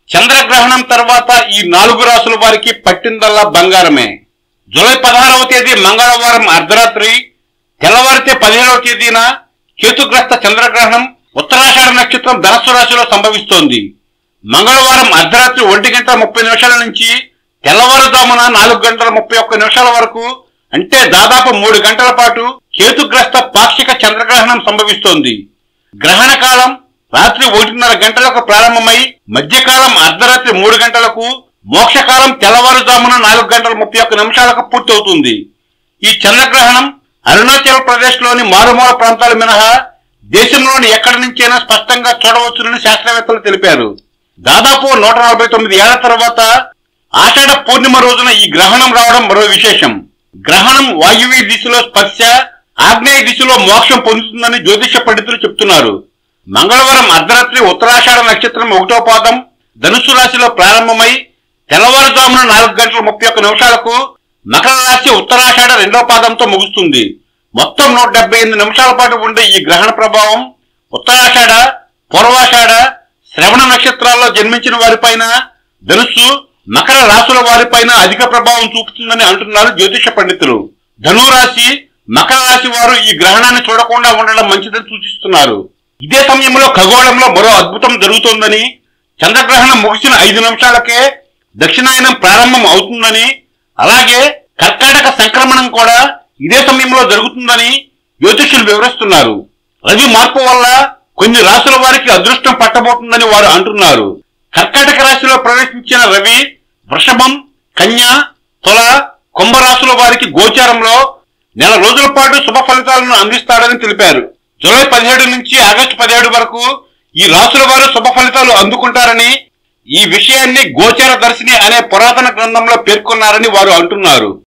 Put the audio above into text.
చంద్రగ్రహణం తర్వాత ఈ నాలుగు రాసుల వారికి పట్టిందల్లా బంగారమే జూలై పదహారవ తేదీ మంగళవారం అర్ధరాత్రి తెల్లవారితే పదిహేడవ తేదీన కేతుగ్రస్త చంద్రగ్రహణం ఉత్తరాషాఢ నక్షత్రం ధనస్సు రాశిలో సంభవిస్తోంది మంగళవారం అర్ధరాత్రి ఒంటి గంట ముప్పై నిమిషాల నుంచి తెల్లవారుజామున నాలుగు గంటల ముప్పై ఒక్క నిమిషాల వరకు అంటే దాదాపు మూడు గంటల పాటు కేతుగ్రస్త పాక్షిక చంద్రగ్రహణం సంభవిస్తోంది గ్రహణ కాలం రాత్రి ఒకటిన్నర గంటలకు ప్రారంభమై మధ్యకాలం అర్ధరాత్రి మూడు గంటలకు మోక్షకాలం తెల్లవారుజామున నాలుగు గంటల ముప్పై ఒక్క నిమిషాలకు పూర్తవుతుంది ఈ చంద్రగ్రహణం అరుణాచల్ ప్రదేశ్ లోని మారుమూల ప్రాంతాలు మినహా దేశంలోని ఎక్కడి నుంచైనా స్పష్టంగా చూడవచ్చునని శాస్త్రవేత్తలు తెలిపారు దాదాపు నూట నలభై తొమ్మిది ఏళ్ల తర్వాత ఆషాఢ పూర్ణిమ రోజున ఈ గ్రహణం రావడం మరో విశేషం గ్రహణం వాయువ్య దిశలో స్పర్శ ఆగ్నేయ దిశలో మోక్షం పొందుతుందని జ్యోతిష పండితులు చెప్తున్నారు మంగళవారం అర్ధరాత్రి ఉత్తరాషాఢ నక్షత్రం ఒకటో పాదం ధనుసు రాశిలో ప్రారంభమై తెల్లవారుజామున నాలుగు గంటల ముప్పై ఒక్క నిమిషాలకు మకర రాశి ఉత్తరాషాఢ రెండో పాదంతో ముగుస్తుంది మొత్తం నూట డెబ్బై ఎనిమిది నిమిషాల పాటు ఉండే ఈ గ్రహణ ప్రభావం ఉత్తరాషాఢ పూర్వాషాఢ శ్రవణ నక్షత్రాల్లో జన్మించిన వారిపైన ధనుస్సు మకర రాశుల వారిపైన అధిక ప్రభావం చూపుతుందని అంటున్నారు జ్యోతిష పండితులు ధనురాశి మకర రాశి వారు ఈ గ్రహణాన్ని చూడకుండా ఉండడం మంచిదని సూచిస్తున్నారు ఇదే సమయంలో ఖగోళంలో మరో అద్భుతం జరుగుతోందని చంద్రగ్రహణం ముగిసిన ఐదు నిమిషాలకే దక్షిణాయనం ప్రారంభం అవుతుందని అలాగే కర్కాటక సంక్రమణం కూడా ఇదే సమయంలో జరుగుతుందని జ్యోతిష్యులు వివరిస్తున్నారు రవి మార్పు వల్ల కొన్ని రాశుల వారికి అదృష్టం పట్టబోతుందని వారు అంటున్నారు కర్కాటక రాశిలో ప్రవేశించిన రవి వృషభం కన్య తుల కుంభరాశుల వారికి గోచారంలో నెల రోజుల పాటు శుభ ఫలితాలను అందిస్తాడని తెలిపారు జూలై పదిహేడు నుంచి ఆగస్టు పదిహేడు వరకు ఈ రాసుల వారు శుభ ఫలితాలు అందుకుంటారని ఈ విషయాన్ని గోచార దర్శిని అనే పురాతన గ్రంథంలో పేర్కొన్నారని వారు అంటున్నారు